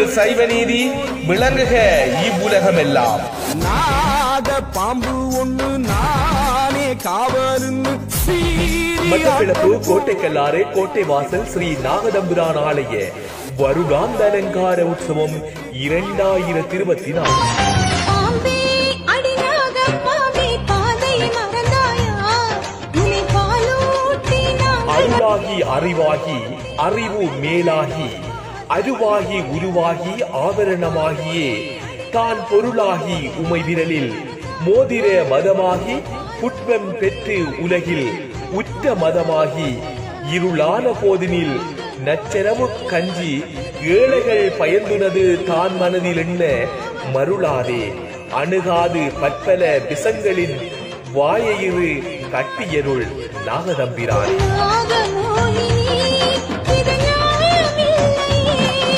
சைவ நீதி விளங்குக இவ்வுலகமெல்லாம் நாக பாம்பு ஒண்ணு நானே காவலுன்னு மட்டக்களப்பு கோட்டைக்கல்லாறு கோட்டை வாசல் ஸ்ரீ நாகதம்புரான் ஆலய வருடாந்த அலங்கார உற்சவம் இரண்டாயிரத்தி இருபத்தி நாலு பாம்பே அடியாக பாம்பே பாதை மறந்தாயா உன்னை பாலூட்டி நான் அருளாகி அறிவாகி அறிவு மேலாகி அருவாகி உருவாகி ஆபரணமாகியே தான் பொருளாகி உமை விரலில் மோதிர மதமாகி புட்பம் பெற்று உலகில் உற்ற மதமாகி இருளான போதினில் நச்சரவு கஞ்சி ஏழைகள் பயந்துனது தான் மனதில் என்ன மருளாதே அணுகாது பற்பல விசங்களின் வாயையிறு கட்டியருள் நாகதம்பிரான் நாகமோகினி இது நியாயமில்லையே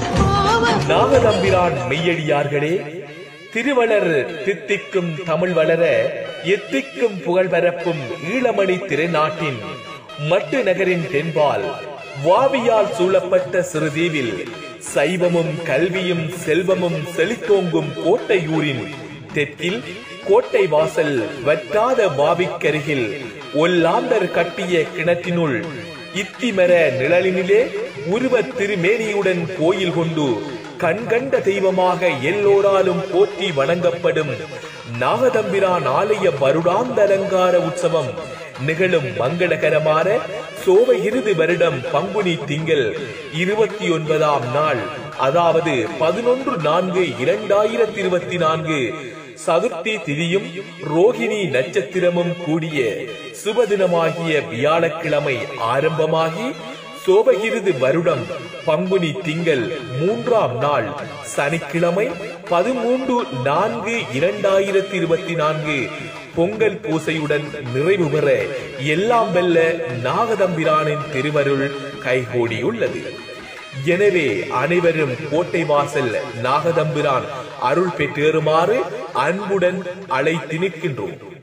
பாவம் நாகதம்பிரான் மெய்யடியார்களே திருவளர் தித்திக்கும் தமிழ் வளர எத்திக்கும் புகழ் பரப்பும் ஈழமணி திருநாட்டின் மட்டு நகரின் தென்பால் வாவியால் சூழப்பட்ட சிறுதீவில் சைவமும் கல்வியும் செல்வமும் செழித்தோங்கும் கோட்டையூரின் தெற்கில் கோட்டை வாசல் வற்றாத பாவிக்கருகில் ஒல்லாந்தர் கட்டிய கிணற்றினுள் இத்திமர நிழலினிலே உருவத் திருமேனியுடன் கோயில் கொண்டு கண்கண்ட தெய்வமாக எல்லோராலும் போற்றி வணங்கப்படும் நாகதம்பிரான் ஆலய வருடாந்த அலங்கார உற்சவம் நிகழும் மங்களகரமான சோப இறுதி வருடம் பங்குனி திங்கள் இருபத்தி ஒன்பதாம் நாள் அதாவது பதினொன்று நான்கு இரண்டாயிரத்தி இருபத்தி நான்கு சதுர்த்தி திதியும் ரோகிணி நட்சத்திரமும் கூடிய சுபதினமாகிய வியாழக்கிழமை ஆரம்பமாகி சோபகிருது வருடம் பங்குனி திங்கள் மூன்றாம் நாள் சனிக்கிழமை பதிமூன்று நான்கு இரண்டாயிரத்தி இருபத்தி நான்கு பொங்கல் பூசையுடன் நிறைவு பெற எல்லாம் வெல்ல நாகதம்பிரானின் திருவருள் கைகூடியுள்ளது எனவே அனைவரும் கோட்டை வாசல் நாகதம்பிரான் அருள் பெற்றேறுமாறு அன்புடன் அழைத்து நிற்கின்றோம்